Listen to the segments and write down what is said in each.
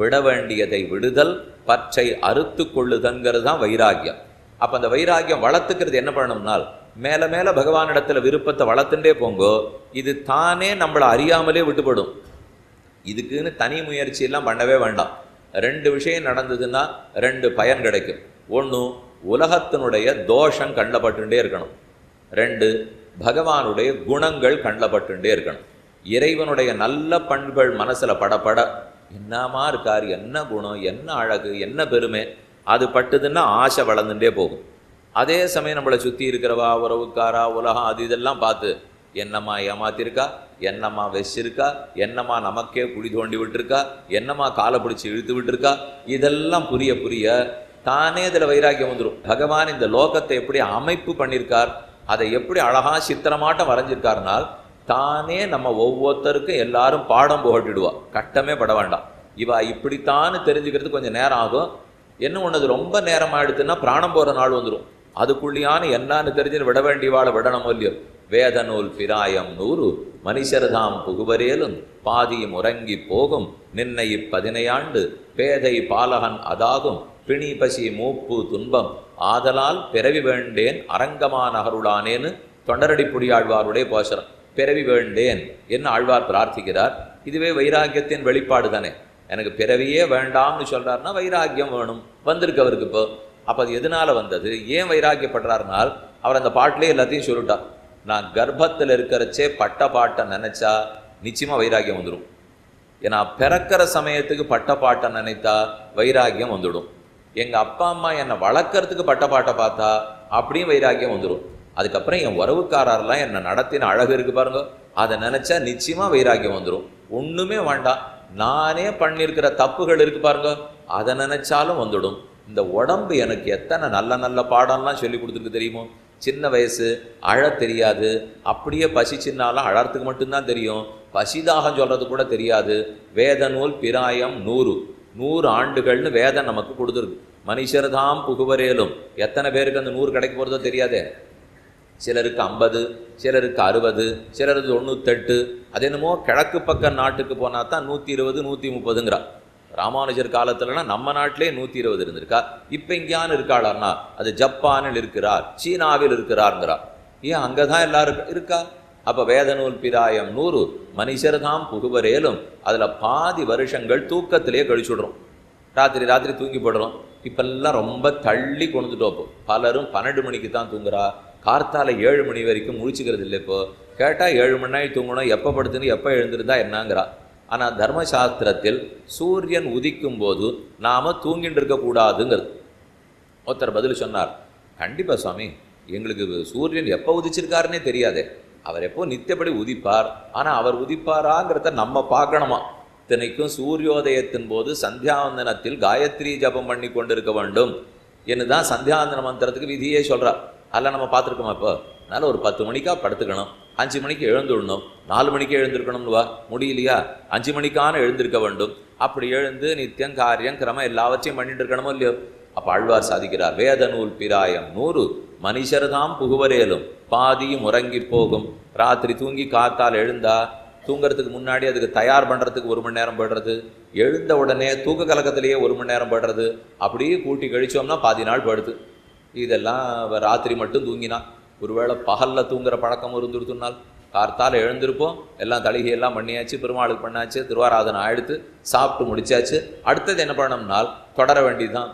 விட வேண்டியதை விடுதல் பற்றை அறுத்து கொள்ளுதல்ங்கிறது தான் வைராக்கியம் அப்ப அந்த வைராக்கியம் வளர்த்துக்கிறது என்ன பண்ணணும்னால் மேல மேல பகவானிடத்துல விருப்பத்தை வளர்த்துட்டே போங்கோ இது தானே நம்மளை அறியாமலே விட்டுப்படும் இதுக்குன்னு தனி முயற்சி எல்லாம் பண்ணவே வேண்டாம் ரெண்டு விஷயம் நடந்ததுன்னா ரெண்டு பயன் கிடைக்கும் ஒன்று உலகத்தினுடைய தோஷம் கண்டப்பட்டுட்டே இருக்கணும் ரெண்டு பகவானுடைய குணங்கள் கண்டப்பட்டுட்டே இருக்கணும் இறைவனுடைய நல்ல பண்புகள் மனசுல படப்பட என்னமா இருக்கார் என்ன குணம் என்ன அழகு என்ன பெருமை அது பட்டுதுன்னா ஆசை வளர்ந்துட்டே போகும் அதே சமயம் நம்மளை சுற்றி இருக்கிறவா உறவுக்காரா உலகம் அது இதெல்லாம் பார்த்து என்னம்மா ஏமாத்திருக்கா என்னம்மா வெச்சிருக்கா என்னம்மா நமக்கே குழி தோண்டி விட்டுருக்கா என்னம்மா காலை பிடிச்சி இழுத்து விட்டுருக்கா இதெல்லாம் புரிய புரிய தானே இதில் வைராக்கியம் வந்துடும் பகவான் இந்த லோகத்தை எப்படி அமைப்பு பண்ணியிருக்கார் அதை எப்படி அழகா சித்திரமாட்டம் வரைஞ்சிருக்காருனால் தானே நம்ம ஒவ்வொருத்தருக்கும் எல்லாரும் பாடம் புகட்டிடுவா கட்டமே பட வேண்டாம் இவா இப்படித்தான்னு தெரிஞ்சுக்கிறது கொஞ்சம் நேரம் ஆகும் என்ன ஒண்ணு ரொம்ப நேரம் ஆயிடுத்துன்னா பிராணம் போற நாள் வந்துடும் அதுக்குள்ளியான என்னன்னு தெரிஞ்சு விட வேண்டியவாளை விடணும் இல்லையோ வேத நூல் பிராயம் நூறு மனுஷர்தாம் புகுவரேலும் பாதியும் உறங்கி போகும் நின்னை இப்பதினையாண்டு பேதை பாலகன் அதாகும் பிணி பசி மூப்பு துன்பம் ஆதலால் பிறவி வேண்டேன் அரங்கமான அகருளானேன்னு தொண்டரடிப்புடியாழ்வாருடைய போஷரம் பிறவி வேண்டேன் என்ன ஆழ்வார் பிரார்த்திக்கிறார் இதுவே வைராக்கியத்தின் வெளிப்பாடு தானே எனக்கு பிறவியே வேண்டாம்னு சொல்றாருன்னா வைராக்கியம் வேணும் வந்திருக்கு அவருக்கு இப்போ அப்போ அது எதனால வந்தது ஏன் வைராக்கியப்படுறாருனால் அவர் அந்த பாட்டிலே எல்லாத்தையும் சொல்லிட்டார் நான் கர்ப்பத்தில் இருக்கிறச்சே பட்ட பாட்டை நினைச்சா நிச்சயமா வைராக்கியம் வந்துடும் ஏன்னா பிறக்கிற சமயத்துக்கு பட்ட பாட்டை நினைத்தா வைராக்கியம் வந்துடும் எங்க அப்பா அம்மா என்னை வளர்க்கறதுக்கு பட்ட பாட்டை பார்த்தா அப்படியும் வைராக்கியம் வந்துடும் அதுக்கப்புறம் என் உறவுக்காரர்லாம் என்னை நடத்தின அழகு இருக்கு பாருங்க அதை நினைச்சா நிச்சயமா வைராக்கியம் வந்துடும் ஒண்ணுமே வேண்டாம் நானே பண்ணியிருக்கிற தப்புகள் இருக்கு பாருங்க அதை நினைச்சாலும் வந்துடும் இந்த உடம்பு எனக்கு எத்தனை நல்ல நல்ல பாடம்லாம் சொல்லி கொடுத்துருக்கு தெரியுமோ சின்ன வயசு அழத் தெரியாது அப்படியே பசிச்சின்னாலும் அழறதுக்கு மட்டும்தான் தெரியும் பசிதாகம் சொல்றது கூட தெரியாது வேத நூல் பிராயம் நூறு நூறு ஆண்டுகள்னு வேதம் நமக்கு கொடுத்துருக்கு மனுஷர்தாம் புகுவரேலும் எத்தனை பேருக்கு அந்த நூறு கிடைக்க போகிறதோ தெரியாதே சிலருக்கு ஐம்பது சிலருக்கு அறுபது சிலருக்கு தொண்ணூத்தெட்டு அது என்னமோ கிழக்கு பக்க நாட்டுக்கு போனா தான் நூற்றி இருபது நூற்றி முப்பதுங்கிறா ராமானுஜர் காலத்துலலாம் நம்ம நாட்டிலே நூற்றி இருபது இருந்திருக்கா இப்போ இங்கேயான்னு இருக்காளார்னா அது ஜப்பானில் இருக்கிறார் சீனாவில் இருக்கிறாருங்கிறார் ஏன் அங்கே தான் எல்லாரும் இருக்கா அப்போ வேத நூல் பிராயம் நூறு மனுஷர்தாம் புகுவரேலும் அதில் பாதி வருஷங்கள் தூக்கத்திலே கழிச்சுடுறோம் ராத்திரி ராத்திரி தூங்கி போடுறோம் இப்பெல்லாம் ரொம்ப தள்ளி கொண்டுட்டோம் இப்போ பலரும் பன்னெண்டு மணிக்கு தான் தூங்குறா கார்த்தால ஏழு மணி வரைக்கும் முழிச்சுக்கிறது இல்லை இப்போ கேட்டால் ஏழு மணி நேரம் தூங்கணும் எப்போ படுத்துன்னு எப்போ எழுந்திருந்தா என்னங்கிறா ஆனால் தர்மசாஸ்திரத்தில் சூரியன் உதிக்கும் போது நாம தூங்கிட்டு இருக்கக்கூடாதுங்கிறது ஒருத்தர் பதில் சொன்னார் கண்டிப்பா சுவாமி எங்களுக்கு சூரியன் எப்போ உதிச்சிருக்காருன்னே தெரியாதே அவர் எப்போ நித்தியப்படி உதிப்பார் ஆனால் அவர் உதிப்பாராங்கிறத நம்ம பார்க்கணுமா இத்தனைக்கும் சூரியோதயத்தின் போது சந்தியாவந்தனத்தில் காயத்ரி ஜபம் பண்ணி கொண்டிருக்க வேண்டும் என்னதான் சந்தியாவந்தன மந்திரத்துக்கு விதியே சொல்றா அதெல்லாம் நம்ம பார்த்துருக்கோமா இப்போ அதனால ஒரு பத்து மணிக்கா படுத்துக்கணும் அஞ்சு மணிக்கு எழுந்துடணும் நாலு மணிக்கு எழுந்திருக்கணும்னு வா முடியலையா அஞ்சு மணிக்கான எழுந்திருக்க வேண்டும் அப்படி எழுந்து நித்தியம் காரியம் கிரமம் எல்லாவற்றையும் பண்ணிட்டு இருக்கணுமோ இல்லையோ அப்ப ஆழ்வார் சாதிக்கிறார் வேத நூல் பிராயம் நூறு மனுஷர்தாம் புகுவரேலும் பாதியும் உறங்கி போகும் ராத்திரி தூங்கி காத்தால் எழுந்தா தூங்குறதுக்கு முன்னாடி அதுக்கு தயார் பண்றதுக்கு ஒரு மணி நேரம் போடுறது எழுந்த உடனே தூக்க கலக்கத்திலேயே ஒரு மணி நேரம் போடுறது அப்படியே கூட்டி கழிச்சோம்னா பாதி நாள் படுத்து இதெல்லாம் அவ ராத்திரி மட்டும் தூங்கினா ஒருவேளை பகல்ல தூங்குற பழக்கம் இருந்துருத்துனால் கார்த்தால எழுந்திருப்போம் எல்லாம் தளிகை எல்லாம் பண்ணியாச்சு பெருமாளுக்கு பண்ணாச்சு திருவாராதனை ஆயிடுத்து சாப்பிட்டு முடிச்சாச்சு அடுத்தது என்ன பண்ணோம்னால் தொடர வேண்டியதுதான்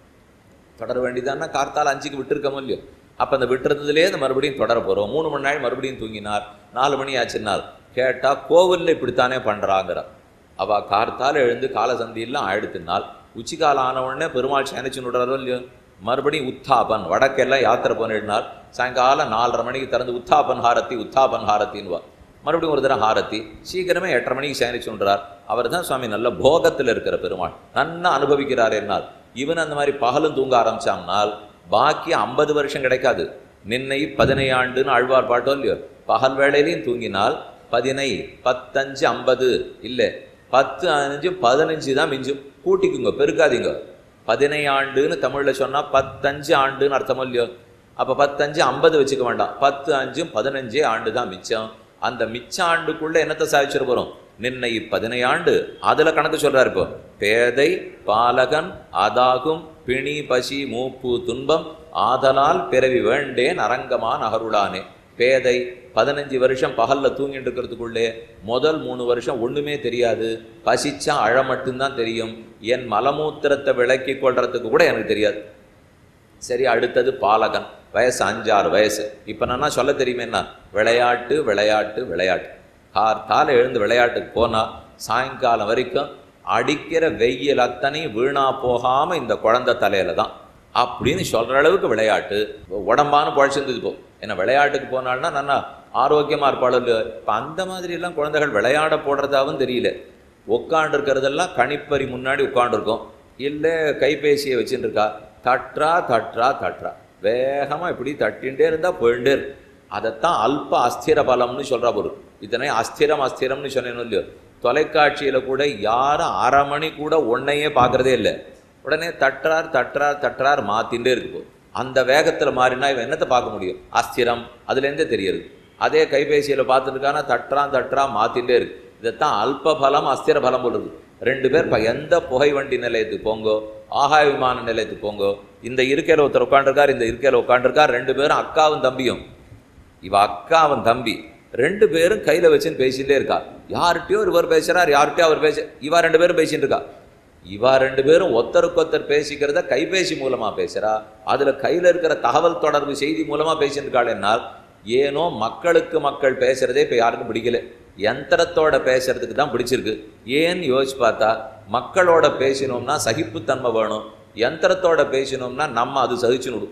தொடர வேண்டியதான்னா கார்த்தால அஞ்சுக்கு விட்டுருக்கமோ இல்லையோ அப்போ அந்த விட்டுறதுலேயே இந்த மறுபடியும் தொடர போகிறோம் மூணு மணி நேரம் மறுபடியும் தூங்கினார் நாலு மணி ஆச்சுனால் கேட்டால் கோவிலில் இப்படித்தானே பண்ணுறாங்கிற அவ கார்த்தால எழுந்து காலசந்தியெல்லாம் ஆயிடுத்துனால் உச்சிக்காலம் ஆன உடனே பெருமாள் சேனிச்சு விடுறாரோ இல்லையோ மறுபடியும் உத்தாபன் வடக்கெல்லாம் யாத்திரை பண்ணிடுனார் சாயங்காலம் நாலரை மணிக்கு திறந்து உத்தாபன் ஹாரத்தி உத்தாபன் ஹாரத்தின்வா மறுபடியும் ஒரு தடவை ஹாரத்தி சீக்கிரமே எட்டரை மணிக்கு சேனிச்சுன்றார் அவர் தான் சுவாமி நல்ல போகத்தில் இருக்கிற பெருமாள் நன்னா அனுபவிக்கிறார் என்னால் இவன் அந்த மாதிரி பகலும் தூங்க ஆரம்பிச்சாம்னால் பாக்கி ஐம்பது வருஷம் கிடைக்காது நின்னை பதினையாண்டுன்னு ஆழ்வார் பாட்டோ இல்லையோ பகல் வேளையிலையும் தூங்கினால் பதினை பத்தஞ்சு ஐம்பது இல்லை பத்து அஞ்சு பதினஞ்சு தான் மிஞ்சும் கூட்டிக்குங்க பெருக்காதீங்க பதினையாண்டுன்னு தமிழில் சொன்னால் பத்தஞ்சு ஆண்டுன்னு அர்த்தம் இல்லையோ அப்போ பத்தஞ்சு ஐம்பது வச்சுக்க வேண்டாம் பத்து அஞ்சும் பதினஞ்சே ஆண்டு தான் மிச்சம் அந்த மிச்ச ஆண்டுக்குள்ளே என்னத்தை சாதிச்சிட போகிறோம் நின்னை பதினையாண்டு அதுல கணக்கு சொல்றாரு இப்போ பேதை பாலகன் அதாகும் பிணி பசி மூப்பு துன்பம் ஆதலால் பிறவி வேண்டேன் அரங்கமான் அகருளானே பேதை பதினஞ்சு வருஷம் பகல்ல தூங்கிட்டு இருக்கிறதுக்குள்ளே முதல் மூணு வருஷம் ஒண்ணுமே தெரியாது பசிச்சா அழ மட்டும்தான் தெரியும் என் மலமூத்திரத்தை விளக்கி கொள்றதுக்கு கூட எனக்கு தெரியாது சரி அடுத்தது பாலகன் வயசு அஞ்சாறு வயசு இப்போ நான் சொல்ல தெரியுமேன்னா விளையாட்டு விளையாட்டு விளையாட்டு கார்த்தால எழுந்து விளையாட்டுக்கு போனால் சாயங்காலம் வரைக்கும் அடிக்கிற வெயில் அத்தனையும் வீணா போகாமல் இந்த குழந்தை தலையில தான் அப்படின்னு சொல்கிற அளவுக்கு விளையாட்டு உடம்பான பழச்சிருந்தது போ ஏன்னா விளையாட்டுக்கு போனால்னா நல்லா ஆரோக்கியமாக இருப்பாள் இப்போ அந்த மாதிரிலாம் குழந்தைகள் விளையாட போடுறதாவும் தெரியல உட்காண்டிருக்கிறதெல்லாம் கணிப்பறி முன்னாடி உட்காண்டிருக்கோம் இல்லை கைபேசியை வச்சுட்டு இருக்கா தட்டுறா தட்டுறா தட்டுறா வேகமாக இப்படி தட்டின்ண்டே இருந்தால் போயிட்டே இருக்கு அதைத்தான் அல்ப அஸ்திர பலம்னு சொல்கிறா ஒரு இத்தனை அஸ்திரம் அஸ்திரம்னு சொன்னேன்னு இல்லையோ தொலைக்காட்சியில் கூட யாரும் அரை மணி கூட ஒன்னையே பார்க்குறதே இல்லை உடனே தட்டுறார் தட்டுறார் தட்டுறார் மாத்தின்றே இருக்கு போகுது அந்த வேகத்தில் மாறினா இவன் என்னத்தை பார்க்க முடியும் அஸ்திரம் அதுலேருந்தே தெரியுது அதே கைபேசியில் பார்த்துருக்கானா தட்டுறான் தட்டுறான் மாத்தின்றே இருக்கு இதைத்தான் அல்ப பலம் அஸ்திர பலம் போடுறது ரெண்டு பேர் இப்போ எந்த புகை வண்டி நிலையத்துக்கு போங்கோ ஆகாய விமான நிலையத்துக்கு போங்கோ இந்த இருக்கையில் ஒருத்தர் உட்காண்டிருக்கார் இந்த இருக்கையில் உட்காண்டிருக்கார் ரெண்டு பேரும் அக்காவும் தம்பியும் இவ அக்கா அவன் தம்பி ரெண்டு பேரும் கையில வச்சுன்னு பேசிட்டே இருக்கா யார்கிட்டயோ இவர் பேசுறார் யார்கிட்டயோ அவர் பேச இவா ரெண்டு பேரும் பேசிட்டு இருக்கா இவா ரெண்டு பேரும் ஒருத்தருக்கு ஒருத்தர் பேசிக்கிறத கைபேசி மூலமா பேசுறா அதுல கையில இருக்கிற தகவல் தொடர்பு செய்தி மூலமா பேசிட்டு இருக்காள் என்னால் ஏனோ மக்களுக்கு மக்கள் பேசுறதே இப்ப யாருக்கும் பிடிக்கல யந்திரத்தோட பேசுறதுக்கு தான் பிடிச்சிருக்கு ஏன்னு யோசிச்சு பார்த்தா மக்களோட பேசினோம்னா சகிப்புத்தன்மை வேணும் யந்திரத்தோட பேசினோம்னா நம்ம அது சகிச்சுனுடும்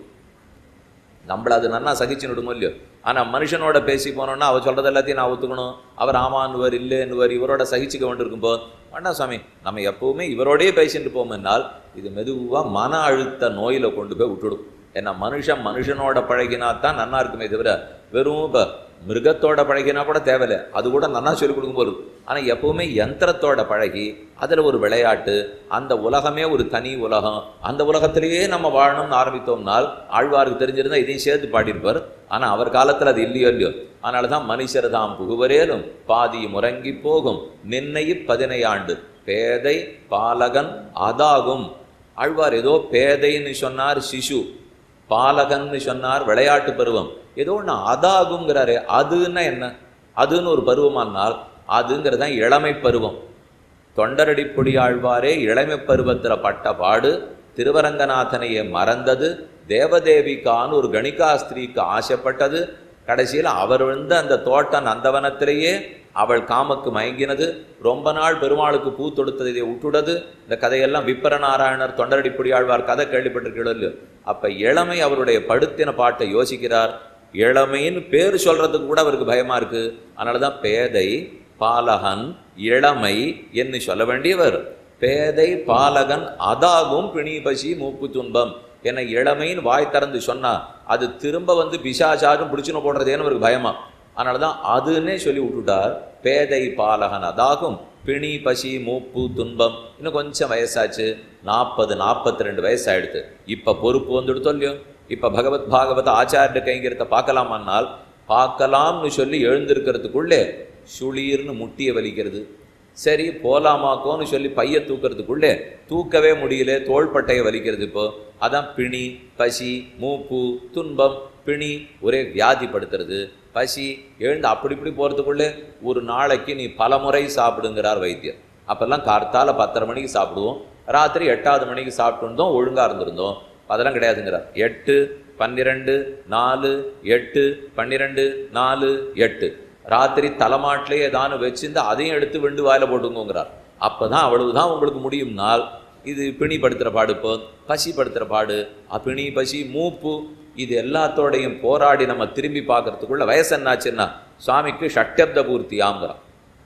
நம்மள அது நன்னா சகிச்சு விடுமோ இல்லையோ ஆனால் மனுஷனோட பேசி போனோம்னா அவர் சொல்கிறது எல்லாத்தையும் நான் ஒத்துக்கணும் அவர் ஆமான்னுவர் இல்லைன்னுவர் இவரோட சகிச்சுக்க வேண்டியிருக்கும் போது வேண்டாம் சாமி நம்ம எப்பவுமே இவரோடயே பேசிட்டு போமென்னால் இது மெதுவாக மன அழுத்த நோயில் கொண்டு போய் விட்டுடும் ஏன்னா மனுஷன் மனுஷனோட பழகினா தான் நன்னா இருக்குமே தவிர வெறும் இப்போ மிருகத்தோட பழகினா கூட தேவையில்லை அது கூட நன்னா சொல்லிக் கொடுக்கும் போது ஆனால் எப்பவுமே யந்திரத்தோட பழகி அதில் ஒரு விளையாட்டு அந்த உலகமே ஒரு தனி உலகம் அந்த உலகத்திலேயே நம்ம வாழணும்னு ஆரம்பித்தோம்னால் ஆழ்வாருக்கு தெரிஞ்சிருந்தா இதையும் சேர்த்து பாடியிருப்பார் ஆனால் அவர் காலத்தில் அது இல்லையோ இல்லையோ அதனால தான் மனுஷர் தாம் புகுவரேலும் பாதி முறங்கி போகும் நின்னையு பதினையாண்டு பேதை பாலகன் அதாகும் ஆழ்வார் ஏதோ பேதைன்னு சொன்னார் சிசு பாலகன்னு சொன்னார் விளையாட்டு பருவம் ஏதோ ஒன்று அதாகுங்கிறாரே அதுன்னா என்ன அதுன்னு ஒரு பருவமானால் அதுங்கிறதான் இளமை பருவம் தொண்டரடிப்பொடி ஆழ்வாரே இளமை பருவத்தில் பட்ட பாடு திருவரங்கநாதனையே மறந்தது தேவதேவிக்கான்னு ஒரு கணிகாஸ்திரீக்கு ஆசைப்பட்டது கடைசியில் அவர் வந்து அந்த தோட்டம் நந்தவனத்திலேயே அவள் காமக்கு மயங்கினது ரொம்ப நாள் பெருமாளுக்கு பூ தொடுத்தது இதை விட்டுடது இந்த கதையெல்லாம் விப்பர நாராயணர் தொண்டரடிப்பொடி ஆழ்வார் கதை கேள்விப்பட்டிருக்கீங்களோ இல்லையோ அப்ப இளமை அவருடைய படுத்தின பாட்டை யோசிக்கிறார் இளமைன்னு பேர் சொல்றதுக்கு கூட அவருக்கு பயமா இருக்கு அதனாலதான் பேதை பாலகன் இளமை என்று சொல்ல வேண்டியவர் பேதை பாலகன் அதாகும் பிணி பசி மூப்பு துன்பம் என்ன இளமைன்னு வாய் திறந்து சொன்னா அது திரும்ப வந்து பிசாசாரும் பிடிச்சுன்னு போடுறதேன்னு அவருக்கு பயமா அதனால தான் அதுன்னே சொல்லி விட்டுட்டார் பேதை பாலகன் அதாகும் பிணி பசி மூப்பு துன்பம் இன்னும் கொஞ்சம் வயசாச்சு நாற்பது நாற்பத்தி ரெண்டு வயசாயிடுது இப்போ பொறுப்பு வந்துடுத்தோ இல்லையோ இப்போ பகவத் பாகவத ஆச்சாரிய கைங்கிறத பார்க்கலாமான்னால் பார்க்கலாம்னு சொல்லி எழுந்திருக்கிறதுக்குள்ளே சுளீர்னு முட்டிய வலிக்கிறது சரி போலாமாக்கோன்னு சொல்லி பைய தூக்கிறதுக்குள்ளே தூக்கவே முடியல தோள்பட்டையை வலிக்கிறது இப்போ அதான் பிணி பசி மூப்பு துன்பம் பிணி ஒரே வியாதிப்படுத்துறது பசி எழுந்து அப்படி இப்படி போகிறதுக்குள்ளே ஒரு நாளைக்கு நீ பல முறை சாப்பிடுங்கிறார் வைத்தியர் அப்போல்லாம் கார்த்தால பத்தரை மணிக்கு சாப்பிடுவோம் ராத்திரி எட்டாவது மணிக்கு சாப்பிட்டுருந்தோம் ஒழுங்காக இருந்திருந்தோம் அதெல்லாம் கிடையாதுங்கிறார் எட்டு பன்னிரெண்டு நாலு எட்டு பன்னிரெண்டு நாலு எட்டு ராத்திரி தலைமாட்டிலே ஏதானு வச்சிருந்து அதையும் எடுத்து வெண்டு வாயில போட்டுங்கோங்கிறார் அப்பதான் அவ்வளவுதான் உங்களுக்கு முடியும்னால் இது பிணிப்படுத்துகிற பாடு இப்போ பசிப்படுத்துகிற பாடு அப்பிணி பசி மூப்பு இது எல்லாத்தோடையும் போராடி நம்ம திரும்பி பார்க்கறதுக்குள்ள வயசு என்னாச்சுன்னா சுவாமிக்கு ஷட்டப்த பூர்த்தி ஆங்கிறான்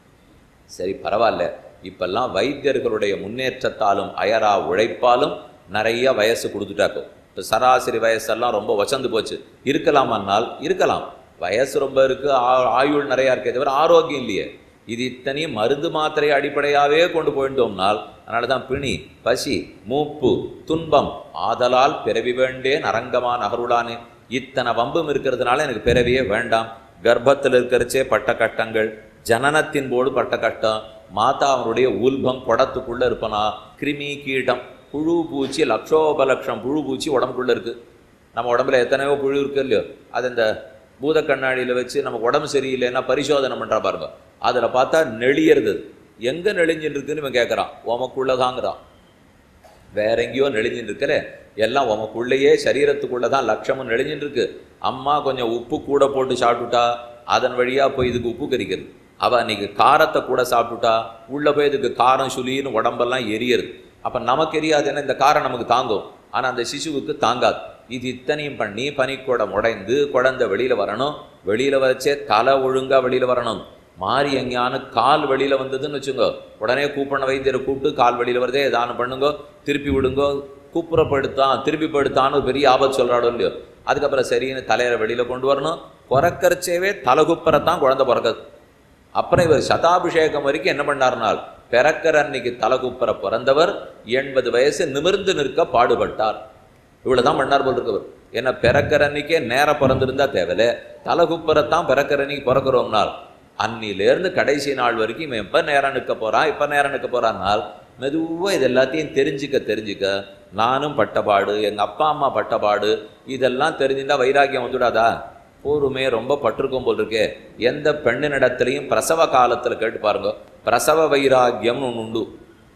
சரி பரவாயில்ல இப்பெல்லாம் வைத்தியர்களுடைய முன்னேற்றத்தாலும் அயரா உழைப்பாலும் நிறைய வயசு கொடுத்துட்டாக்கோ இப்போ சராசரி வயசெல்லாம் ரொம்ப வசந்து போச்சு இருக்கலாமான்னால் இருக்கலாம் வயசு ரொம்ப இருக்கு ஆ- ஆயுள் நிறையா இருக்கே தவிர ஆரோக்கியம் இல்லையே இது இத்தனையும் மருந்து மாத்திரை அடிப்படையாகவே கொண்டு போயிட்டோம்னால் அதனால தான் பிணி பசி மூப்பு துன்பம் ஆதலால் பிறவி வேண்டேன் அரங்கமான் அகருளானே இத்தனை வம்பும் இருக்கிறதுனால எனக்கு பிறவியே வேண்டாம் கர்ப்பத்தில் இருக்கிறச்சே பட்ட கட்டங்கள் ஜனனத்தின் போது பட்ட கஷ்டம் மாதா அவனுடைய உல்பம் குடத்துக்குள்ள இருப்பனா கிருமி கீடம் புழு பூச்சி லட்சோபலட்சம் புழு பூச்சி உடம்புக்குள்ள இருக்கு நம்ம உடம்புல எத்தனையோ புழு இருக்கு இல்லையோ அது இந்த பூத கண்ணாடியில் வச்சு நமக்கு உடம்பு சரியில்லைன்னா பரிசோதனை பண்ணுறா பாருங்க அதில் பார்த்தா நெளியறது எங்கே நெளிஞ்சுட்டு இருக்குன்னு இவன் கேட்குறான் உமக்குள்ளதாங்கிறான் வேற எங்கேயோ நெளிஞ்சுட்டு இருக்கல எல்லாம் உமக்குள்ளேயே சரீரத்துக்குள்ள தான் லட்சமும் நெளிஞ்சுட்டு இருக்கு அம்மா கொஞ்சம் உப்பு கூட போட்டு சாப்பிட்டுட்டா அதன் வழியா போய் இதுக்கு உப்பு கறிக்கிறது அவ அன்னைக்கு காரத்தை கூட சாப்பிட்டுட்டா உள்ள போய் இதுக்கு காரம் சுளின்னு உடம்பெல்லாம் எரியறது அப்ப நமக்கு எரியாதுன்னா இந்த காரம் நமக்கு தாங்கும் ஆனா அந்த சிசுவுக்கு தாங்காது இது இத்தனையும் பண்ணி பனிக்கூடம் உடைந்து குழந்தை வெளியில வரணும் வெளியில வச்சே தலை ஒழுங்கா வெளியில வரணும் மாறி எங்கேயானு கால் வெளியில வந்ததுன்னு வச்சுங்க உடனே கூப்பிட வைத்தியரை கூப்பிட்டு கால் வெளியில வருதே ஏதானு பண்ணுங்க திருப்பி விடுங்கோ கூப்புறப்படுத்தான் திருப்பி படுத்தான்னு ஒரு பெரிய ஆபத்து சொல்றாடோ இல்லையோ அதுக்கப்புறம் சரின்னு தலையில வெளியில கொண்டு வரணும் பிறக்கறச்சேவே தலைகுப்புறத்தான் குழந்தை பிறக்குது அப்புறம் இவர் சதாபிஷேகம் வரைக்கும் என்ன பண்ணார்னால் பிறக்கிற அன்னைக்கு தலைகுப்புற பிறந்தவர் எண்பது வயசு நிமிர்ந்து நிற்க பாடுபட்டார் இவ்வளவுதான் பண்ணார் போல் இருக்கவர் என்ன பிறக்கிற அன்னைக்கே நேர பிறந்திருந்தா தேவையில்ல தலைகுப்புறத்தான் பிறக்கிற அன்னைக்கு பிறக்கிறோம்னால் அன்னிலேருந்து கடைசி நாள் வரைக்கும் இவன் எப்போ நேரம் நிற்க போறான் எப்போ நேரம் நிற்க போறான்னால் மெதுவாக இது எல்லாத்தையும் தெரிஞ்சுக்க தெரிஞ்சுக்க நானும் பட்டபாடு எங்கள் அப்பா அம்மா பட்டபாடு இதெல்லாம் தெரிஞ்சுட்டா வைராக்கியம் வந்துடாதா போருமே ரொம்ப பட்டிருக்கும் போல் இருக்கே எந்த பெண்ணினிடத்திலையும் பிரசவ காலத்தில் கேட்டு பாருங்க பிரசவ வைராக்கியம்னு ஒன்று உண்டு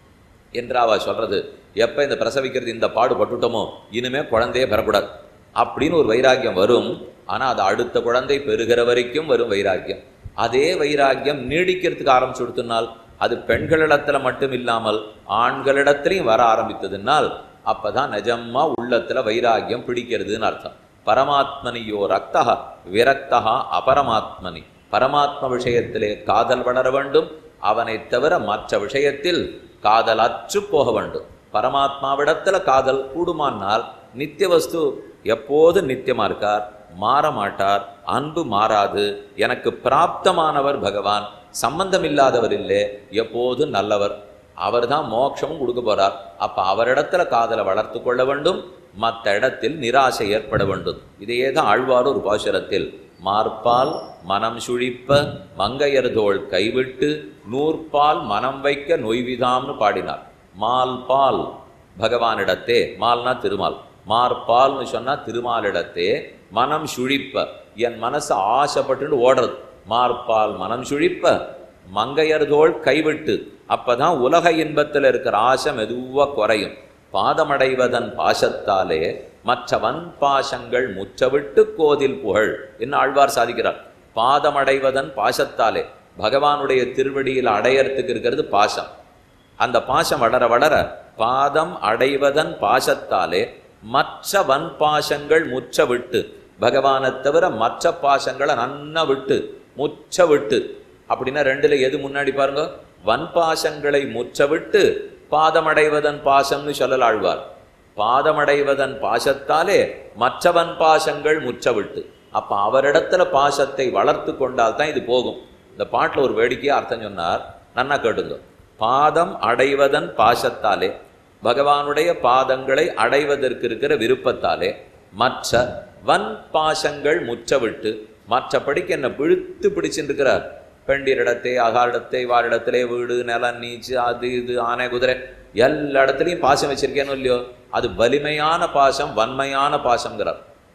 என்று அவ சொல்றது எப்போ இந்த பிரசவிக்கிறது இந்த பாடு பட்டுட்டோமோ இனிமே குழந்தையே பெறக்கூடாது அப்படின்னு ஒரு வைராக்கியம் வரும் ஆனால் அது அடுத்த குழந்தை பெறுகிற வரைக்கும் வரும் வைராக்கியம் அதே வைராக்கியம் நீடிக்கிறதுக்கு ஆரம்பிச்சு கொடுத்தனால் அது பெண்களிடத்துல மட்டும் இல்லாமல் ஆண்களிடத்திலையும் வர ஆரம்பித்ததுனால் அப்பதான் நிஜமா உள்ளத்துல வைராக்கியம் பிடிக்கிறதுன்னு அர்த்தம் பரமாத்மனியோ ரக்தா விரக்தா அபரமாத்மனி பரமாத்ம விஷயத்திலே காதல் வளர வேண்டும் அவனை தவிர மற்ற விஷயத்தில் காதல் அற்று போக வேண்டும் பரமாத்மாவிடத்துல காதல் கூடுமானால் நித்திய வஸ்து எப்போது நித்தியமா இருக்கார் மாற மாட்டார் அன்பு மாறாது எனக்கு பிராப்தமானவர் பகவான் சம்பந்தம் இல்லாதவர் இல்லை எப்போதும் நல்லவர் அவர்தான் மோட்சமும் கொடுக்க போறார் அப்ப அவரிடத்துல காதலை வளர்த்து கொள்ள வேண்டும் மற்ற இடத்தில் நிராசை ஏற்பட வேண்டும் இதையே தான் ஆழ்வார் ஒரு பாசுரத்தில் மார்பால் மனம் சுழிப்ப மங்கையர்தோள் கைவிட்டு நூற்பால் மனம் வைக்க நொய்விதாம்னு பாடினார் மால் பால் பகவானிடத்தே மால்னா திருமால் மார்பால்னு சொன்னா திருமாலிடத்தே மனம் சுழிப்ப என் மனசு ஆசைப்பட்டுன்னு ஓடுறது மார்பால் மனம் சுழிப்ப மங்கையர்தோள் கைவிட்டு அப்பதான் உலக இன்பத்தில் இருக்கிற ஆசை மெதுவா குறையும் பாதமடைவதன் பாசத்தாலே மற்ற வன் பாசங்கள் முற்றவிட்டு கோதில் புகழ் என்ன ஆழ்வார் சாதிக்கிறார் பாதமடைவதன் பாசத்தாலே பகவானுடைய திருவடியில் அடையறதுக்கு இருக்கிறது பாசம் அந்த பாசம் வளர வளர பாதம் அடைவதன் பாசத்தாலே மற்ற வன் பாசங்கள் முற்ற விட்டு பகவானைத் தவிர மற்ற பாசங்களை நன்னா விட்டு முற்ற விட்டு அப்படின்னா ரெண்டுல எது முன்னாடி பாருங்க வன் பாசங்களை முற்ற விட்டு பாதமடைவதன் பாசம்னு சொல்லல் ஆழ்வார் பாதமடைவதன் பாசத்தாலே மற்றவன் பாசங்கள் முற்ற விட்டு அப்ப அவரிடத்துல பாசத்தை வளர்த்து கொண்டால் தான் இது போகும் இந்த பாட்டில் ஒரு வேடிக்கையா அர்த்தம் சொன்னார் நன்னா கேட்டுங்க பாதம் அடைவதன் பாசத்தாலே பகவானுடைய பாதங்களை அடைவதற்கு இருக்கிற விருப்பத்தாலே மற்ற வன் பாசங்கள் முற்றவிட்டு மற்றபடிக்கு என்ன பிழுத்து பிடிச்சுட்டு இருக்கிறார் பெண்டிரிடத்தை அகாரிடத்தை வாரிடத்திலே வீடு நிலம் நீச்சு அது இது ஆனை குதிரை எல்லா இடத்துலையும் பாசம் வச்சிருக்கேன்னு இல்லையோ அது வலிமையான பாசம் வன்மையான பாசம்ங்கிறார்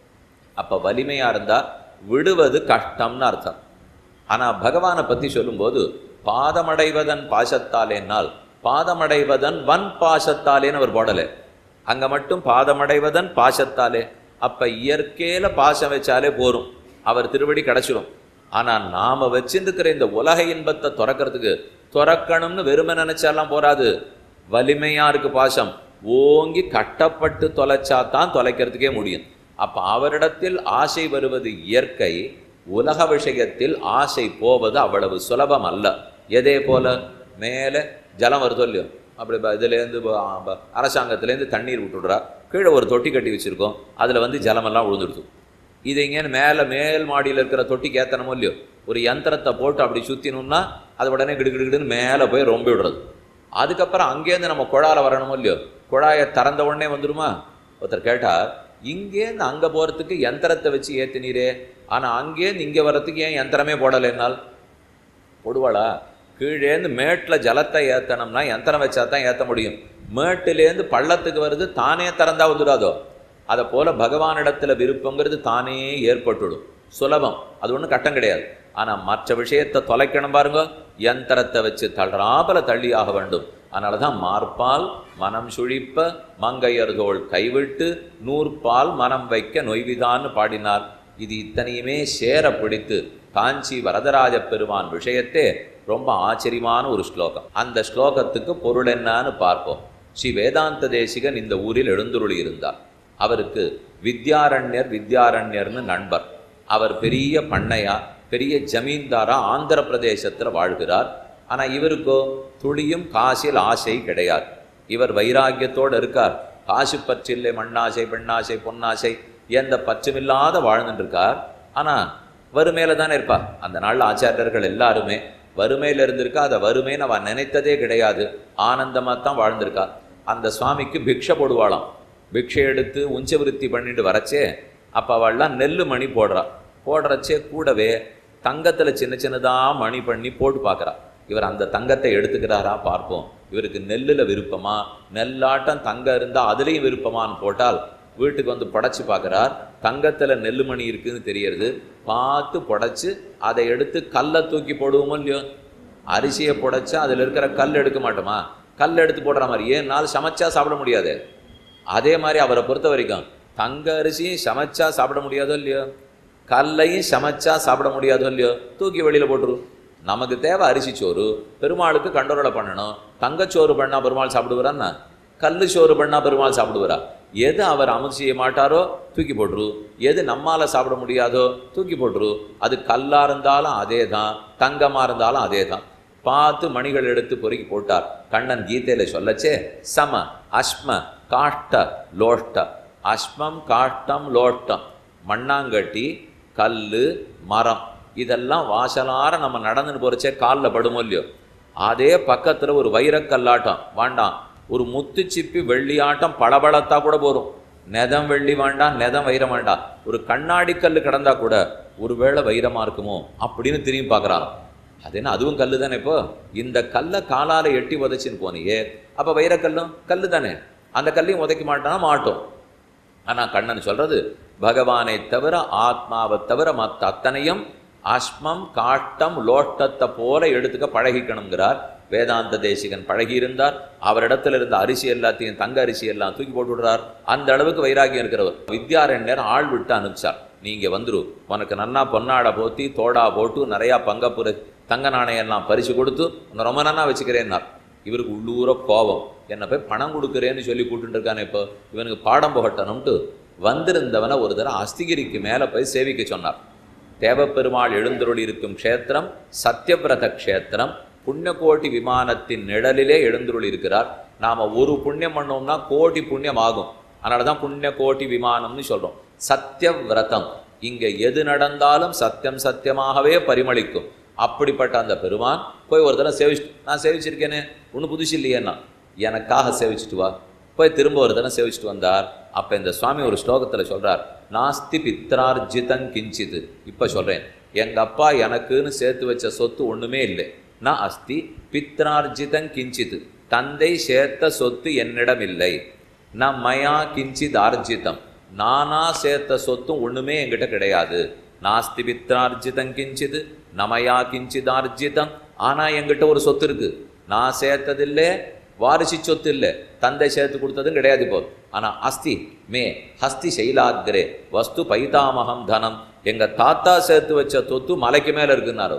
அப்ப வலிமையா இருந்தா விடுவது கஷ்டம்னு அர்த்தம் ஆனா பகவானை பத்தி சொல்லும்போது பாதமடைவதன் பாசத்தாலேனால் பாதமடைவதன் வன் பாசத்தாலேன்னு அவர் போடல அங்க மட்டும் பாதமடைவதன் பாசத்தாலே அப்ப இயற்கையில பாசம் வச்சாலே போரும் அவர் திருவடி கிடைச்சிடும் ஆனா நாம வச்சிருக்கிற இந்த உலக இன்பத்தை துறக்கிறதுக்கு துறக்கணும்னு வெறுமை நினைச்சாலாம் போராது வலிமையா இருக்கு பாசம் ஓங்கி கட்டப்பட்டு தொலைச்சா தான் தொலைக்கிறதுக்கே முடியும் அப்ப அவரிடத்தில் ஆசை வருவது இயற்கை உலக விஷயத்தில் ஆசை போவது அவ்வளவு சுலபம் அல்ல எதே போல மேலே ஜலம் வருதோ இல்லையோ அப்படி ப- இதுலேருந்து ப- ப- அரசாங்கத்துலேருந்து தண்ணீர் விட்டுடுறா கீழே ஒரு தொட்டி கட்டி வச்சிருக்கோம் அதில் வந்து ஜலமெல்லாம் விழுந்துடுது இது இங்கேன்னு மேலே மேல் மாடியில் இருக்கிற தொட்டிக்கு ஏத்தனமோ இல்லையோ ஒரு யந்திரத்தை போட்டு அப்படி சுற்றினோம்னா அது உடனே கிடுகிடுன்னு மேலே போய் ரொம்ப விடுறது அதுக்கப்புறம் அங்கேருந்து நம்ம குழால வரணுமோ இல்லையோ குழாயை திறந்த உடனே வந்துடுமா ஒருத்தர் கேட்டார் இங்கேருந்து அங்கே போகிறதுக்கு யந்திரத்தை வச்சு ஏற்றினீரே ஆனால் அங்கேருந்து இங்கே வர்றதுக்கு ஏன் யந்திரமே போடலைன்னால் போடுவாளா கீழேந்து மேட்டில் ஜலத்தை ஏற்றணும்னா யந்திரம் வச்சா தான் ஏற்ற முடியும் மேட்டிலேருந்து பள்ளத்துக்கு வருது தானே திறந்தா வந்துடாதோ அதை போல பகவானிடத்துல விருப்பங்கிறது தானே ஏற்பட்டுடும் சுலபம் அது ஒன்றும் கட்டம் கிடையாது ஆனால் மற்ற விஷயத்தை தொலைக்கணும் பாருங்க யந்திரத்தை வச்சு தள்ளாபல தள்ளியாக வேண்டும் அதனால தான் மார்பால் மனம் சுழிப்ப மங்கையர்தோள் கைவிட்டு நூற்பால் மனம் வைக்க நொய்விதான்னு பாடினார் இது இத்தனையுமே சேர பிடித்து காஞ்சி வரதராஜ பெருமான் விஷயத்தே ரொம்ப ஆச்சரியமான ஒரு ஸ்லோகம் அந்த ஸ்லோகத்துக்கு பொருள் என்னன்னு பார்ப்போம் ஸ்ரீ வேதாந்த தேசிகன் இந்த ஊரில் எழுந்துருளி இருந்தார் அவருக்கு வித்யாரண்யர் வித்யாரண்யர்னு நண்பர் அவர் பெரிய பண்ணையா பெரிய ஜமீன்தாரா ஆந்திர பிரதேசத்துல வாழ்கிறார் ஆனா இவருக்கோ துளியும் காசில் ஆசை கிடையாது இவர் வைராக்கியத்தோடு இருக்கார் காசு பற்றில்லை மண்ணாசை பெண்ணாசை பொன்னாசை எந்த பற்றுமில்லாத வாழ்ந்துட்டு இருக்கார் ஆனா வறுமையில தானே இருப்பா அந்த நாள்ல ஆச்சாரியர்கள் எல்லாருமே வறுமையில இருந்திருக்கா அதை வறுமைன்னு அவன் நினைத்ததே கிடையாது ஆனந்தமா தான் வாழ்ந்திருக்கா அந்த சுவாமிக்கு பிக்ஷை போடுவாளாம் பிக்ஷை எடுத்து உஞ்ச விருத்தி பண்ணிட்டு வரச்சே அப்போ அவள்லாம் நெல்லு மணி போடுறா போடுறச்சே கூடவே தங்கத்துல சின்ன சின்னதா மணி பண்ணி போட்டு பார்க்கறா இவர் அந்த தங்கத்தை எடுத்துக்கிறாரா பார்ப்போம் இவருக்கு நெல்லுல விருப்பமா நெல்லாட்டம் தங்கம் இருந்தா அதுலேயும் விருப்பமான்னு போட்டால் வீட்டுக்கு வந்து புடைச்சு பார்க்கறார் தங்கத்துல நெல்லு மணி இருக்குன்னு தெரியறது பார்த்து புடைச்சு அதை எடுத்து கல்லை தூக்கி போடுவோமோ இல்லையோ அரிசியை புடைச்சா அதுல இருக்கிற கல் எடுக்க மாட்டோமா கல் எடுத்து போடுற மாதிரி ஏன் நாள் சமைச்சா சாப்பிட முடியாது அதே மாதிரி அவரை பொறுத்த வரைக்கும் தங்க அரிசியும் சமைச்சா சாப்பிட முடியாதோ இல்லையோ கல்லையும் சமைச்சா சாப்பிட முடியாதோ இல்லையோ தூக்கி வெளியில போட்டுரு நமக்கு தேவை அரிசி சோறு பெருமாளுக்கு கண்டோரலை பண்ணணும் தங்கச்சோறு பண்ணா பெருமாள் சாப்பிடுவாரான்னா கல்லு சோறு பண்ணா பெருமாள் சாப்பிடுவாரா எது அவர் அமுது செய்ய மாட்டாரோ தூக்கி போட்டுரு எது நம்மால சாப்பிட முடியாதோ தூக்கி போட்டுரு அது கல்லா இருந்தாலும் அதே தான் தங்கமா இருந்தாலும் அதே தான் பார்த்து மணிகள் எடுத்து பொறுக்கி போட்டார் கண்ணன் கீதையில சொல்லச்சே சம அஸ்ம காஷ்ட லோஷ்ட அஸ்மம் காஷ்டம் லோஷ்டம் மண்ணாங்கட்டி கல்லு மரம் இதெல்லாம் வாசலார நம்ம நடந்துன்னு போறச்சே காலில் படுமோ இல்லையோ அதே பக்கத்துல ஒரு வைரக்கல்லாட்டம் வேண்டாம் ஒரு முத்து சிப்பி வெள்ளியாட்டம் பளபளத்தா கூட போரும் நெதம் வெள்ளி வேண்டாம் நெதம் வைரம் வேண்டாம் ஒரு கண்ணாடி கல் கிடந்தா கூட ஒருவேளை வைரமா இருக்குமோ அப்படின்னு திரும்பி பார்க்கறாராம் அது என்ன அதுவும் கல்லு தானே இப்போ இந்த கல்லை காலால எட்டி உதைச்சின்னு போனியே அப்ப வைரக்கல்லும் கல்லு தானே அந்த கல்லையும் உதைக்க மாட்டானா மாட்டோம் ஆனா கண்ணன் சொல்றது பகவானை தவிர ஆத்மாவை தவிர மற்ற அத்தனையும் அஸ்மம் காட்டம் லோட்டத்தை போல எடுத்துக்க பழகிக்கணுங்கிறார் வேதாந்த தேசிகன் பழகியிருந்தார் அவரிடத்துல இருந்த அரிசி எல்லாத்தையும் தங்க அரிசி எல்லாம் தூக்கி போட்டு விடுறார் அந்த அளவுக்கு வைராகியம் இருக்கிறவர் வித்யாரண்யர் ஆள் விட்டு அனுப்பிச்சார் நீங்க வந்துரு உனக்கு நன்னா பொன்னாடை போத்தி தோடா போட்டு நிறையா பங்கப்புற தங்க நாணயம் எல்லாம் பரிசு கொடுத்து உன்னை ரொம்ப நன்னா வச்சுக்கிறேன்னார் இவருக்கு உள்ளூர கோபம் என்னை போய் பணம் கொடுக்குறேன்னு சொல்லி கூப்பிட்டு இருக்கானே இப்போ இவனுக்கு பாடம் புகட்டணும்ட்டு வந்திருந்தவனை ஒரு தடவை அஸ்திகிரிக்கு மேலே போய் சேவிக்க சொன்னார் தேவப்பெருமாள் எழுந்தருளி இருக்கும் க்ஷேத்திரம் சத்யவிரத க்ஷேத்திரம் புண்ணியகோட்டி விமானத்தின் நிழலிலே எழுந்தருளி இருக்கிறார் நாம ஒரு புண்ணியம் பண்ணோம்னா கோடி புண்ணியம் ஆகும் அதனால தான் புண்ணிய கோட்டி விமானம்னு சொல்றோம் சத்யவிரதம் இங்க எது நடந்தாலும் சத்தியம் சத்தியமாகவே பரிமளிக்கும் அப்படிப்பட்ட அந்த பெருமான் போய் ஒரு தடவை சேவிச்சு நான் சேவிச்சிருக்கேனே ஒன்றும் புதுசு இல்லையேன்னா எனக்காக சேவிச்சுட்டு வா போய் திரும்ப ஒரு தடவை சேவிச்சுட்டு வந்தார் அப்போ இந்த சுவாமி ஒரு ஸ்லோகத்தில் சொல்றார் நாஸ்தி பித்ரார்ஜிதம் கிஞ்சிது இப்போ சொல்றேன் எங்க அப்பா எனக்குன்னு சேர்த்து வச்ச சொத்து ஒண்ணுமே இல்லை நான் அஸ்தி பித்ரார்ஜிதம் கிஞ்சிது தந்தை சேர்த்த சொத்து என்னிடம் இல்லை ந மயா கிஞ்சித் ஆர்ஜிதம் நானா சேர்த்த சொத்தும் ஒண்ணுமே என்கிட்ட கிடையாது நாஸ்தி பித்ரார்ஜிதம் கிஞ்சிது நமயா கிஞ்சித் ஆர்ஜிதம் ஆனா என்கிட்ட ஒரு சொத்து இருக்கு நான் சேர்த்ததில்லை வாரிசு சொத்து இல்லை தந்தை சேர்த்து கொடுத்ததும் கிடையாது இப்போ ஆனா அஸ்தி மே ஹஸ்தி சைலாகிரே வஸ்து பைதாமகம் தனம் எங்க தாத்தா சேர்த்து வச்ச சொத்து மலைக்கு மேல இருக்குன்னாரு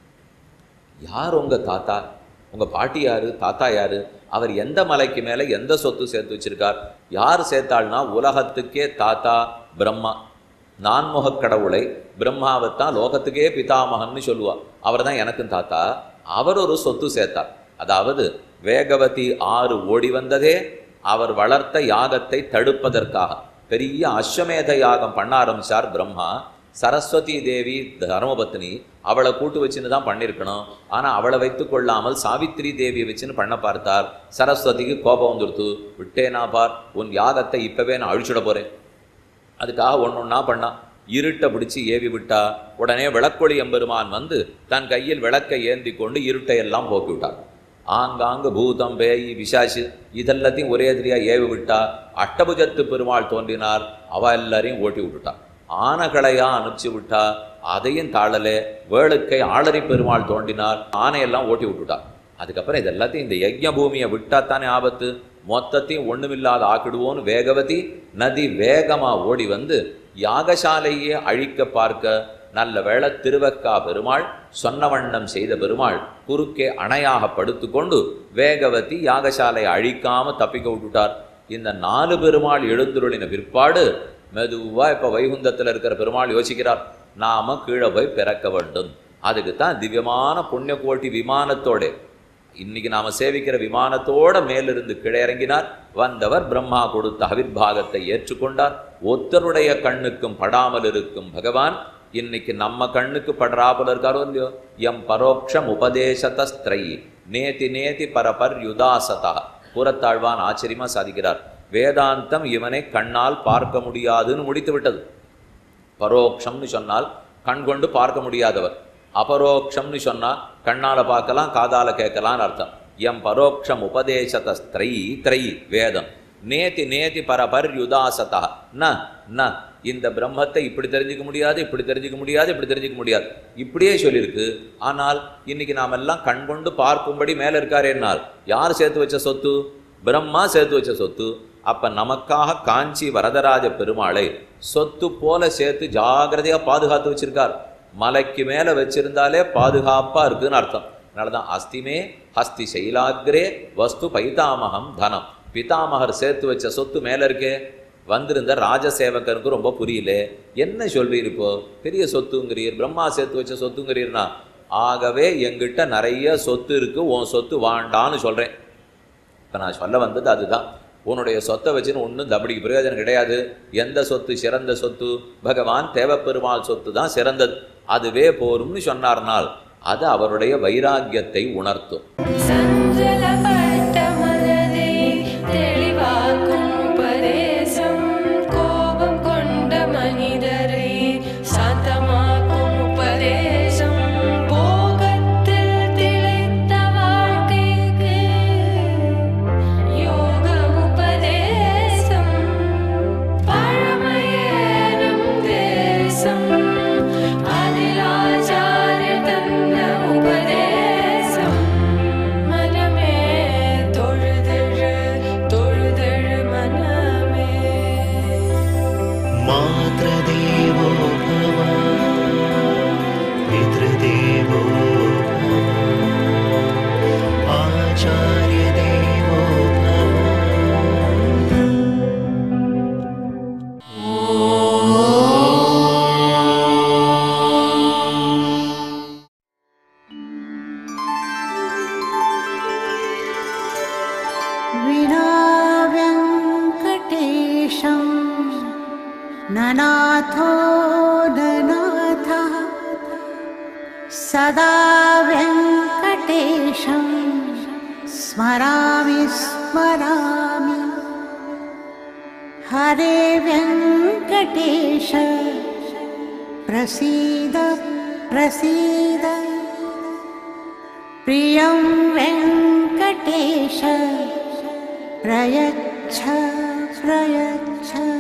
யார் உங்க தாத்தா உங்க பாட்டி யாரு தாத்தா யாரு அவர் எந்த மலைக்கு மேல எந்த சொத்து சேர்த்து வச்சிருக்கார் யார் சேர்த்தாள்னா உலகத்துக்கே தாத்தா பிரம்மா நான்முகக் கடவுளை பிரம்மாவைத்தான் லோகத்துக்கே பிதாமகன்னு சொல்லுவா அவர் தான் எனக்கும் தாத்தா அவர் ஒரு சொத்து சேர்த்தார் அதாவது வேகவதி ஆறு ஓடி வந்ததே அவர் வளர்த்த யாகத்தை தடுப்பதற்காக பெரிய அஸ்வமேத யாகம் பண்ண ஆரம்பிச்சார் பிரம்மா சரஸ்வதி தேவி தர்மபத்னி அவளை கூட்டு வச்சுன்னு தான் பண்ணியிருக்கணும் ஆனால் அவளை வைத்து கொள்ளாமல் சாவித்திரி தேவியை வச்சுன்னு பண்ண பார்த்தார் சரஸ்வதிக்கு கோபம் வந்துடுத்து விட்டேனா பார் உன் யாகத்தை இப்பவே நான் அழிச்சுட போறேன் அதுக்காக ஒன்று ஒன்றா பண்ணா இருட்டை பிடிச்சி ஏவி விட்டா உடனே விளக்கொளி எம்பெருமான் வந்து தன் கையில் விளக்கை ஏந்தி கொண்டு இருட்டை எல்லாம் போக்கி விட்டார் ஆங்காங்கு பூதம் பேய் பிசாசு இதெல்லாத்தையும் ஒரே எதிரியா ஏவி விட்டா அட்டபுஜத்து பெருமாள் தோன்றினார் அவ எல்லாரையும் ஓட்டி விட்டுட்டா ஆனகளையா அனுப்பிச்சு விட்டா அதையும் தாழலே வேளுக்கை ஆளரி பெருமாள் தோன்றினார் ஆனையெல்லாம் ஓட்டி விட்டுட்டார் அதுக்கப்புறம் இது எல்லாத்தையும் இந்த யஜ்ஞ பூமியை விட்டா தானே ஆபத்து மொத்தத்தையும் ஒண்ணுமில்லாத ஆக்கிடுவோன்னு வேகவதி நதி வேகமா ஓடி வந்து யாகசாலையே அழிக்க பார்க்க நல்ல வேளை திருவக்கா பெருமாள் சொன்ன வண்ணம் செய்த பெருமாள் குறுக்கே அணையாக படுத்துக்கொண்டு வேகவதி யாகசாலையை அழிக்காம தப்பிக்க விட்டுட்டார் இந்த நாலு பெருமாள் எழுந்துருளின பிற்பாடு மெதுவா இப்ப வைகுந்தத்துல இருக்கிற பெருமாள் யோசிக்கிறார் நாம கீழே போய் பிறக்க வேண்டும் அதுக்கு தான் திவ்யமான புண்ணிய கோட்டி விமானத்தோட இன்னைக்கு நாம சேவிக்கிற விமானத்தோட மேலிருந்து கீழே இறங்கினார் வந்தவர் பிரம்மா கொடுத்த அவிர்வாகத்தை ஏற்றுக்கொண்டார் ஒத்தருடைய கண்ணுக்கும் படாமல் இருக்கும் பகவான் இன்னைக்கு நம்ம கண்ணுக்கு படுறாப்புல இருக்காரோ இல்லையோ எம் பரோக்ஷம் உபதேசதஸ்திரை நேதி நேதி பரபர் யுதாசதா புறத்தாழ்வான் ஆச்சரியமா சாதிக்கிறார் வேதாந்தம் இவனை கண்ணால் பார்க்க முடியாதுன்னு முடித்து விட்டது பரோக்ஷம்னு சொன்னால் கண் கொண்டு பார்க்க முடியாதவர் அபரோக்ஷம்னு சொன்னால் கண்ணால பார்க்கலாம் காதால கேட்கலாம்னு அர்த்தம் எம் பரோக்ஷம் உபதேசத ஸ்திரை திரை வேதம் நேதி நேதி பரபர் யுதாசதா ந ந இந்த பிரம்மத்தை இப்படி தெரிஞ்சுக்க முடியாது இப்படி தெரிஞ்சுக்க முடியாது இப்படி தெரிஞ்சுக்க முடியாது இப்படியே சொல்லியிருக்கு ஆனால் இன்னைக்கு நாம் எல்லாம் கண் கொண்டு பார்க்கும்படி மேலே இருக்காரேனால் யார் சேர்த்து வச்ச சொத்து பிரம்மா சேர்த்து வச்ச சொத்து அப்ப நமக்காக காஞ்சி வரதராஜ பெருமாளை சொத்து போல சேர்த்து ஜாகிரதையா பாதுகாத்து வச்சிருக்கார் மலைக்கு மேல வச்சிருந்தாலே பாதுகாப்பா இருக்குன்னு அர்த்தம் அதனாலதான் அஸ்திமே ஹஸ்தி சைலாகிரே வஸ்து பைதாமகம் தனம் பிதாமகர் சேர்த்து வச்ச சொத்து மேல இருக்கே வந்திருந்த ராஜசேவகனுக்கு ரொம்ப புரியல என்ன சொல்றீர் இப்போ பெரிய சொத்துங்கிறீர் பிரம்மா சேர்த்து வச்ச சொத்துங்கிறீர்னா ஆகவே எங்கிட்ட நிறைய சொத்து இருக்கு உன் சொத்து வாண்டான்னு சொல்றேன் இப்போ நான் சொல்ல வந்தது அதுதான் உன்னுடைய சொத்தை வச்சுன்னு ஒன்றும் தபடிக்கு பிரயோஜனம் கிடையாது எந்த சொத்து சிறந்த சொத்து பகவான் தேவப்பெருமாள் சொத்து தான் சிறந்தது அதுவே போரும்னு சொன்னார்னால் அது அவருடைய வைராக்கியத்தை உணர்த்தும் சஞ்சலப்பட்ட மனதை தெளிவாக்கும் உபதேசம் கோபம் கொண்ட மனிதரை சாந்தமாக்கும் உபதேசம் போகத்தில் திளைத்த வாழ்க்கைக்கு யோக உபதேசம் பழமையேறும் தேசம் அதில் ஆச்சாரிய தந்த உபதேசம் மனமே தொழுதழு தொழுதழு மனமே मातृदेवो भव पितृदेवो भव आचार्यदेवो भव विनाव्यङ्कटेशं ननाथो ननाथः सदा व्यङ्कटेशं स्मरामि स्मरामि हरे व्यङ्कटेश प्रसीद प्रसीद प्रियं वेङ्कटेश प्रयच्छ प्रयच्छ